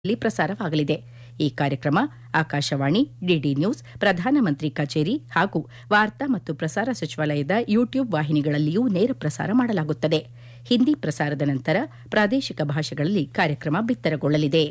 ಲ್ಲಿ ಪ್ರಸಾರವಾಗಲಿದೆ ಈ ಕಾರ್ಯಕ್ರಮ ಆಕಾಶವಾಣಿ ಡಿಡಿ ನ್ಯೂಸ್ ಪ್ರಧಾನಮಂತ್ರಿ ಕಚೇರಿ ಹಾಗೂ ವಾರ್ತಾ ಮತ್ತು ಪ್ರಸಾರ ಸಚಿವಾಲಯದ ಯೂಟ್ಯೂಬ್ ವಾಹಿನಿಗಳಲ್ಲಿಯೂ ನೇರ ಪ್ರಸಾರ ಮಾಡಲಾಗುತ್ತದೆ ಹಿಂದಿ ಪ್ರಸಾರದ ನಂತರ ಪ್ರಾದೇಶಿಕ ಭಾಷೆಗಳಲ್ಲಿ ಕಾರ್ಯಕ್ರಮ ಬಿತ್ತರಗೊಳ್ಳಲಿದೆ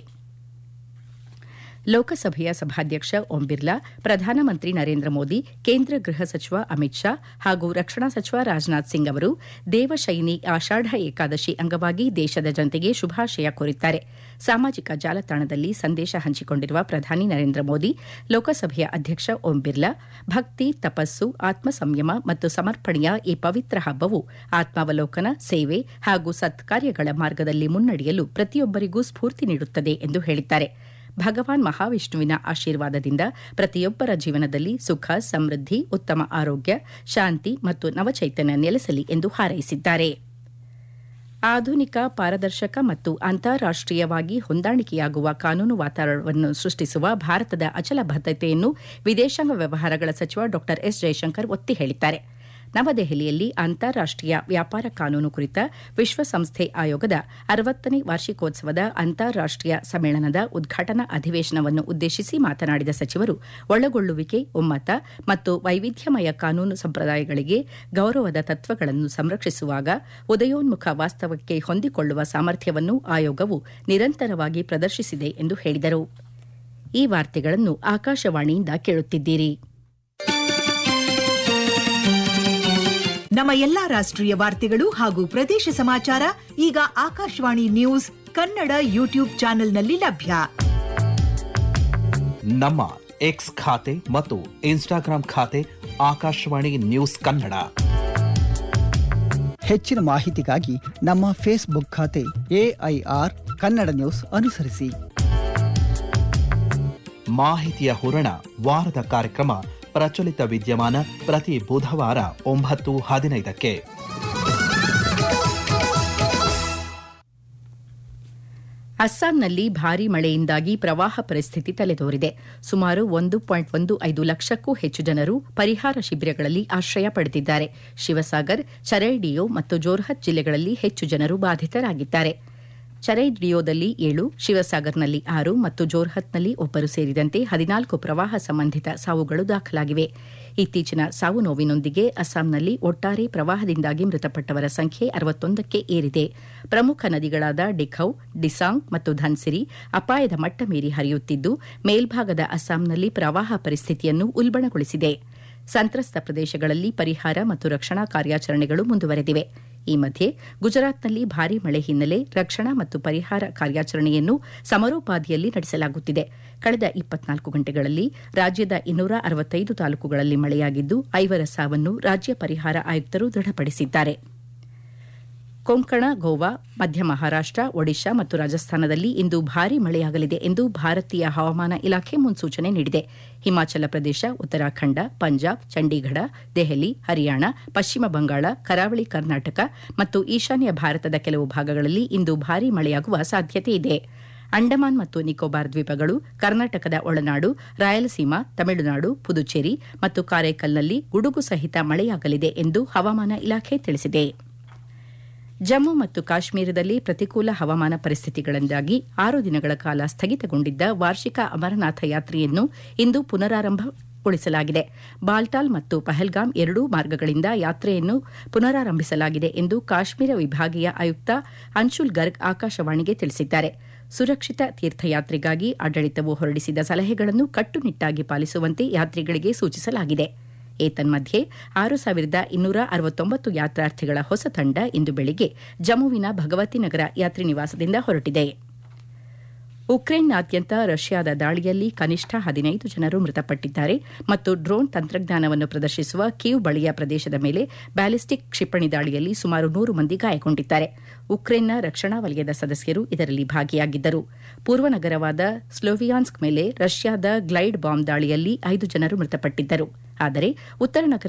ಲೋಕಸಭೆಯ ಸಭಾಧ್ಯಕ್ಷ ಓಂ ಬಿರ್ಲಾ ಪ್ರಧಾನಮಂತ್ರಿ ನರೇಂದ್ರ ಮೋದಿ ಕೇಂದ್ರ ಗೃಹ ಸಚಿವ ಅಮಿತ್ ಶಾ ಹಾಗೂ ರಕ್ಷಣಾ ಸಚಿವ ರಾಜನಾಥ್ ಸಿಂಗ್ ಅವರು ದೇವಶಯನಿ ಆಷಾಢ ಏಕಾದಶಿ ಅಂಗವಾಗಿ ದೇಶದ ಜನತೆಗೆ ಶುಭಾಶಯ ಕೋರಿದ್ದಾರೆ ಸಾಮಾಜಿಕ ಜಾಲತಾಣದಲ್ಲಿ ಸಂದೇಶ ಹಂಚಿಕೊಂಡಿರುವ ಪ್ರಧಾನಿ ನರೇಂದ್ರ ಮೋದಿ ಲೋಕಸಭೆಯ ಅಧ್ಯಕ್ಷ ಓಂ ಬಿರ್ಲಾ ಭಕ್ತಿ ತಪಸ್ಸು ಆತ್ಮ ಸಂಯಮ ಮತ್ತು ಸಮರ್ಪಣೆಯ ಈ ಪವಿತ್ರ ಹಬ್ಬವು ಆತ್ಮಾವಲೋಕನ ಸೇವೆ ಹಾಗೂ ಸತ್ಕಾರ್ಯಗಳ ಮಾರ್ಗದಲ್ಲಿ ಮುನ್ನಡೆಯಲು ಪ್ರತಿಯೊಬ್ಬರಿಗೂ ಸ್ಫೂರ್ತಿ ನೀಡುತ್ತದೆ ಎಂದು ಹೇಳಿದ್ದಾರೆ ಭಗವಾನ್ ಮಹಾವಿಷ್ಣುವಿನ ಆಶೀರ್ವಾದದಿಂದ ಪ್ರತಿಯೊಬ್ಬರ ಜೀವನದಲ್ಲಿ ಸುಖ ಸಮೃದ್ಧಿ ಉತ್ತಮ ಆರೋಗ್ಯ ಶಾಂತಿ ಮತ್ತು ನವಚೈತನ್ಯ ನೆಲೆಸಲಿ ಎಂದು ಹಾರೈಸಿದ್ದಾರೆ ಆಧುನಿಕ ಪಾರದರ್ಶಕ ಮತ್ತು ಅಂತಾರಾಷ್ಟೀಯವಾಗಿ ಹೊಂದಾಣಿಕೆಯಾಗುವ ಕಾನೂನು ವಾತಾವರಣವನ್ನು ಸೃಷ್ಟಿಸುವ ಭಾರತದ ಅಚಲ ಬದ್ದತೆಯನ್ನು ವಿದೇಶಾಂಗ ವ್ಯವಹಾರಗಳ ಸಚಿವ ಡಾ ಎಸ್ ಜೈಶಂಕರ್ ಒತ್ತಿ ಹೇಳಿದ್ದಾರೆ ನವದೆಹಲಿಯಲ್ಲಿ ಅಂತಾರಾಷ್ಟೀಯ ವ್ಯಾಪಾರ ಕಾನೂನು ಕುರಿತ ವಿಶ್ವಸಂಸ್ಥೆ ಆಯೋಗದ ಅರವತ್ತನೇ ವಾರ್ಷಿಕೋತ್ಸವದ ಅಂತಾರಾಷ್ಟೀಯ ಸಮ್ಮೇಳನದ ಉದ್ಘಾಟನಾ ಅಧಿವೇಶನವನ್ನು ಉದ್ದೇಶಿಸಿ ಮಾತನಾಡಿದ ಸಚಿವರು ಒಳಗೊಳ್ಳುವಿಕೆ ಒಮ್ಮತ ಮತ್ತು ವೈವಿಧ್ಯಮಯ ಕಾನೂನು ಸಂಪ್ರದಾಯಗಳಿಗೆ ಗೌರವದ ತತ್ವಗಳನ್ನು ಸಂರಕ್ಷಿಸುವಾಗ ಉದಯೋನ್ಮುಖ ವಾಸ್ತವಕ್ಕೆ ಹೊಂದಿಕೊಳ್ಳುವ ಸಾಮರ್ಥ್ಯವನ್ನು ಆಯೋಗವು ನಿರಂತರವಾಗಿ ಪ್ರದರ್ಶಿಸಿದೆ ಎಂದು ಹೇಳಿದರು ಈ ವಾರ್ತೆಗಳನ್ನು ಆಕಾಶವಾಣಿಯಿಂದ ಕೇಳುತ್ತಿದ್ದೀರಿ ನಮ್ಮ ಎಲ್ಲಾ ರಾಷ್ಟ್ರೀಯ ವಾರ್ತೆಗಳು ಹಾಗೂ ಪ್ರದೇಶ ಸಮಾಚಾರ ಈಗ ಆಕಾಶವಾಣಿ ನ್ಯೂಸ್ ಕನ್ನಡ ಯೂಟ್ಯೂಬ್ ಚಾನೆಲ್ನಲ್ಲಿ ಲಭ್ಯ ನಮ್ಮ ಎಕ್ಸ್ ಖಾತೆ ಮತ್ತು ಇನ್ಸ್ಟಾಗ್ರಾಂ ಖಾತೆ ಆಕಾಶವಾಣಿ ನ್ಯೂಸ್ ಕನ್ನಡ ಹೆಚ್ಚಿನ ಮಾಹಿತಿಗಾಗಿ ನಮ್ಮ ಫೇಸ್ಬುಕ್ ಖಾತೆ ಎಐಆರ್ ಕನ್ನಡ ನ್ಯೂಸ್ ಅನುಸರಿಸಿ ಮಾಹಿತಿಯ ಹೂರಣ ವಾರದ ಕಾರ್ಯಕ್ರಮ ಪ್ರಚಲಿತ ವಿದ್ಯಮಾನ ಪ್ರತಿ ಬುಧವಾರ ಒಂಬತ್ತು ಹದಿನೈದಕ್ಕೆ ಅಸ್ಸಾಂನಲ್ಲಿ ಭಾರೀ ಮಳೆಯಿಂದಾಗಿ ಪ್ರವಾಹ ಪರಿಸ್ಥಿತಿ ತಲೆದೋರಿದೆ ಸುಮಾರು ಒಂದು ಪಾಯಿಂಟ್ ಒಂದು ಐದು ಲಕ್ಷಕ್ಕೂ ಹೆಚ್ಚು ಜನರು ಪರಿಹಾರ ಶಿಬಿರಗಳಲ್ಲಿ ಆಶ್ರಯ ಪಡೆದಿದ್ದಾರೆ ಶಿವಸಾಗರ್ ಚರೈಡಿಯೋ ಮತ್ತು ಜೋರ್ಹತ್ ಜಿಲ್ಲೆಗಳಲ್ಲಿ ಹೆಚ್ಚು ಜನರು ಬಾಧಿತರಾಗಿದ್ದಾರೆ ಚರೈಡಿಯೋದಲ್ಲಿ ಏಳು ಶಿವಸಾಗರ್ನಲ್ಲಿ ಆರು ಮತ್ತು ಜೋರ್ಹತ್ನಲ್ಲಿ ಒಬ್ಬರು ಸೇರಿದಂತೆ ಹದಿನಾಲ್ಕು ಪ್ರವಾಹ ಸಂಬಂಧಿತ ಸಾವುಗಳು ದಾಖಲಾಗಿವೆ ಇತ್ತೀಚಿನ ಸಾವು ನೋವಿನೊಂದಿಗೆ ಅಸ್ಸಾಂನಲ್ಲಿ ಒಟ್ಟಾರೆ ಪ್ರವಾಹದಿಂದಾಗಿ ಮೃತಪಟ್ಟವರ ಸಂಖ್ಯೆ ಅರವತ್ತೊಂದಕ್ಕೆ ಏರಿದೆ ಪ್ರಮುಖ ನದಿಗಳಾದ ಡಿಖೌ ಡಿಸಾಂಗ್ ಮತ್ತು ಧನ್ಸಿರಿ ಅಪಾಯದ ಮಟ್ಟ ಮೀರಿ ಹರಿಯುತ್ತಿದ್ದು ಮೇಲ್ಭಾಗದ ಅಸ್ಸಾಂನಲ್ಲಿ ಪ್ರವಾಹ ಪರಿಸ್ಥಿತಿಯನ್ನು ಉಲ್ಬಣಗೊಳಿಸಿದೆ ಸಂತ್ರಸ್ತ ಪ್ರದೇಶಗಳಲ್ಲಿ ಪರಿಹಾರ ಮತ್ತು ರಕ್ಷಣಾ ಕಾರ್ಯಾಚರಣೆಗಳು ಮುಂದುವರೆದಿವೆ ಈ ಮಧ್ಯೆ ಗುಜರಾತ್ನಲ್ಲಿ ಭಾರೀ ಮಳೆ ಹಿನ್ನೆಲೆ ರಕ್ಷಣಾ ಮತ್ತು ಪರಿಹಾರ ಕಾರ್ಯಾಚರಣೆಯನ್ನು ಸಮರೋಪಾದಿಯಲ್ಲಿ ನಡೆಸಲಾಗುತ್ತಿದೆ ಕಳೆದ ಇಪ್ಪತ್ನಾಲ್ಕು ಗಂಟೆಗಳಲ್ಲಿ ರಾಜ್ಯದ ಇನ್ನೂರ ಅರವತ್ತೈದು ತಾಲೂಕುಗಳಲ್ಲಿ ಮಳೆಯಾಗಿದ್ದು ಐವರ ಸಾವನ್ನು ರಾಜ್ಯ ಪರಿಹಾರ ಆಯುಕ್ತರು ದೃಢಪಡಿಸಿದ್ದಾರೆ ಕೊಂಕಣ ಗೋವಾ ಮಧ್ಯ ಮಹಾರಾಷ್ಟ ಒಡಿಶಾ ಮತ್ತು ರಾಜಸ್ಥಾನದಲ್ಲಿ ಇಂದು ಭಾರೀ ಮಳೆಯಾಗಲಿದೆ ಎಂದು ಭಾರತೀಯ ಹವಾಮಾನ ಇಲಾಖೆ ಮುನ್ಸೂಚನೆ ನೀಡಿದೆ ಹಿಮಾಚಲ ಪ್ರದೇಶ ಉತ್ತರಾಖಂಡ ಪಂಜಾಬ್ ಚಂಡೀಗಢ ದೆಹಲಿ ಹರಿಯಾಣ ಪಶ್ಚಿಮ ಬಂಗಾಳ ಕರಾವಳಿ ಕರ್ನಾಟಕ ಮತ್ತು ಈಶಾನ್ಯ ಭಾರತದ ಕೆಲವು ಭಾಗಗಳಲ್ಲಿ ಇಂದು ಭಾರೀ ಮಳೆಯಾಗುವ ಸಾಧ್ಯತೆ ಇದೆ ಅಂಡಮಾನ್ ಮತ್ತು ನಿಕೋಬಾರ್ ದ್ವೀಪಗಳು ಕರ್ನಾಟಕದ ಒಳನಾಡು ರಾಯಲಸೀಮಾ ತಮಿಳುನಾಡು ಪುದುಚೇರಿ ಮತ್ತು ಕಾರೈಕಲ್ನಲ್ಲಿ ಗುಡುಗು ಸಹಿತ ಮಳೆಯಾಗಲಿದೆ ಎಂದು ಹವಾಮಾನ ಇಲಾಖೆ ತಿಳಿಸಿದೆ ಜಮ್ಮು ಮತ್ತು ಕಾಶ್ಮೀರದಲ್ಲಿ ಪ್ರತಿಕೂಲ ಹವಾಮಾನ ಪರಿಸ್ಥಿತಿಗಳಿಂದಾಗಿ ಆರು ದಿನಗಳ ಕಾಲ ಸ್ಥಗಿತಗೊಂಡಿದ್ದ ವಾರ್ಷಿಕ ಅಮರನಾಥ ಯಾತ್ರೆಯನ್ನು ಇಂದು ಪುನರಾರಂಭಗೊಳಿಸಲಾಗಿದೆ ಬಾಲ್ಟಾಲ್ ಮತ್ತು ಪಹಲ್ಗಾಮ್ ಎರಡೂ ಮಾರ್ಗಗಳಿಂದ ಯಾತ್ರೆಯನ್ನು ಪುನರಾರಂಭಿಸಲಾಗಿದೆ ಎಂದು ಕಾಶ್ಮೀರ ವಿಭಾಗೀಯ ಆಯುಕ್ತ ಅನ್ಶುಲ್ ಗರ್ಗ್ ಆಕಾಶವಾಣಿಗೆ ತಿಳಿಸಿದ್ದಾರೆ ಸುರಕ್ಷಿತ ತೀರ್ಥಯಾತ್ರೆಗಾಗಿ ಆಡಳಿತವು ಹೊರಡಿಸಿದ ಸಲಹೆಗಳನ್ನು ಕಟ್ಟುನಿಟ್ಟಾಗಿ ಪಾಲಿಸುವಂತೆ ಯಾತ್ರಿಗಳಿಗೆ ಸೂಚಿಸಲಾಗಿದೆ ಏತನ್ಮಧ್ಯೆ ಆರು ಸಾವಿರದ ಇನ್ನೂರ ಅರವತ್ತೊಂಬತ್ತು ಯಾತ್ರಾರ್ಥಿಗಳ ಹೊಸ ತಂಡ ಇಂದು ಬೆಳಿಗ್ಗೆ ಜಮ್ಮುವಿನ ಭಗವತಿ ನಗರ ಯಾತ್ರಿ ನಿವಾಸದಿಂದ ಹೊರಟಿದೆ ಉಕ್ರೇನ್ನಾದ್ಯಂತ ರಷ್ಯಾದ ದಾಳಿಯಲ್ಲಿ ಕನಿಷ್ಠ ಹದಿನೈದು ಜನರು ಮೃತಪಟ್ಟಿದ್ದಾರೆ ಮತ್ತು ಡ್ರೋನ್ ತಂತ್ರಜ್ಞಾನವನ್ನು ಪ್ರದರ್ಶಿಸುವ ಕೀವ್ ಬಳಿಯ ಪ್ರದೇಶದ ಮೇಲೆ ಬ್ಯಾಲಿಸ್ಟಿಕ್ ಕ್ಷಿಪಣಿ ದಾಳಿಯಲ್ಲಿ ಸುಮಾರು ನೂರು ಮಂದಿ ಗಾಯಗೊಂಡಿದ್ದಾರೆ ಉಕ್ರೇನ್ನ ರಕ್ಷಣಾ ವಲಯದ ಸದಸ್ಯರು ಇದರಲ್ಲಿ ಭಾಗಿಯಾಗಿದ್ದರು ಪೂರ್ವ ನಗರವಾದ ಸ್ಲೋವಿಯಾನ್ಸ್ಕ್ ಮೇಲೆ ರಷ್ಯಾದ ಗ್ಲೈಡ್ ಬಾಂಬ್ ದಾಳಿಯಲ್ಲಿ ಐದು ಜನರು ಮೃತಪಟ್ಟಿದ್ದರು ಆದರೆ ಉತ್ತರ ನಗರ